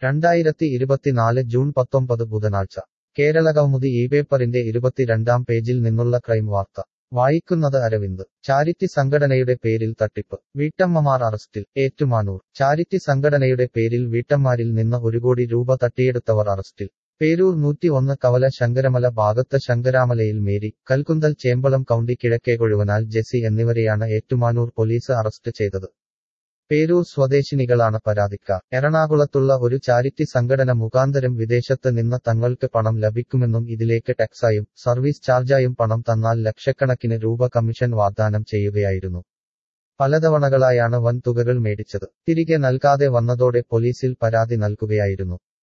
രണ്ടായിരത്തി ഇരുപത്തിനാല് ജൂൺ പത്തൊമ്പത് ബുധനാഴ്ച കേരളകൗമുദി ഈ പേപ്പറിന്റെ ഇരുപത്തിരണ്ടാം പേജിൽ നിന്നുള്ള ക്രൈം വാർത്ത വായിക്കുന്നത് അരവിന്ദ് ചാരിറ്റി സംഘടനയുടെ പേരിൽ തട്ടിപ്പ് വീട്ടമ്മമാർ അറസ്റ്റിൽ ഏറ്റുമാനൂർ ചാരിറ്റി സംഘടനയുടെ പേരിൽ വീട്ടമ്മാരിൽ നിന്ന് ഒരു കോടി രൂപ തട്ടിയെടുത്തവർ അറസ്റ്റിൽ പേരൂർ നൂറ്റി ഒന്ന് കവല ശങ്കരമല ഭാഗത്ത് ശങ്കരാമലയിൽ മേരി കൽക്കുന്തൽ ചേമ്പളം കൗണ്ടി കിഴക്കേകൊഴുവനാൽ ജെസി എന്നിവരെയാണ് ഏറ്റുമാനൂർ പോലീസ് അറസ്റ്റ് ചെയ്തത് പേരൂർ സ്വദേശിനികളാണ് പരാതിക്കാർ എറണാകുളത്തുള്ള ഒരു ചാരിറ്റി സംഘടന മുഖാന്തരം വിദേശത്ത് നിന്ന് തങ്ങൾക്ക് പണം ലഭിക്കുമെന്നും ഇതിലേക്ക് ടാക്സായും സർവീസ് ചാർജായും പണം തന്നാൽ ലക്ഷക്കണക്കിന് രൂപ കമ്മീഷൻ വാഗ്ദാനം ചെയ്യുകയായിരുന്നു പലതവണകളായാണ് വൻ തുകകൾ മേടിച്ചത് തിരികെ നൽകാതെ വന്നതോടെ പോലീസിൽ പരാതി നൽകുകയായിരുന്നു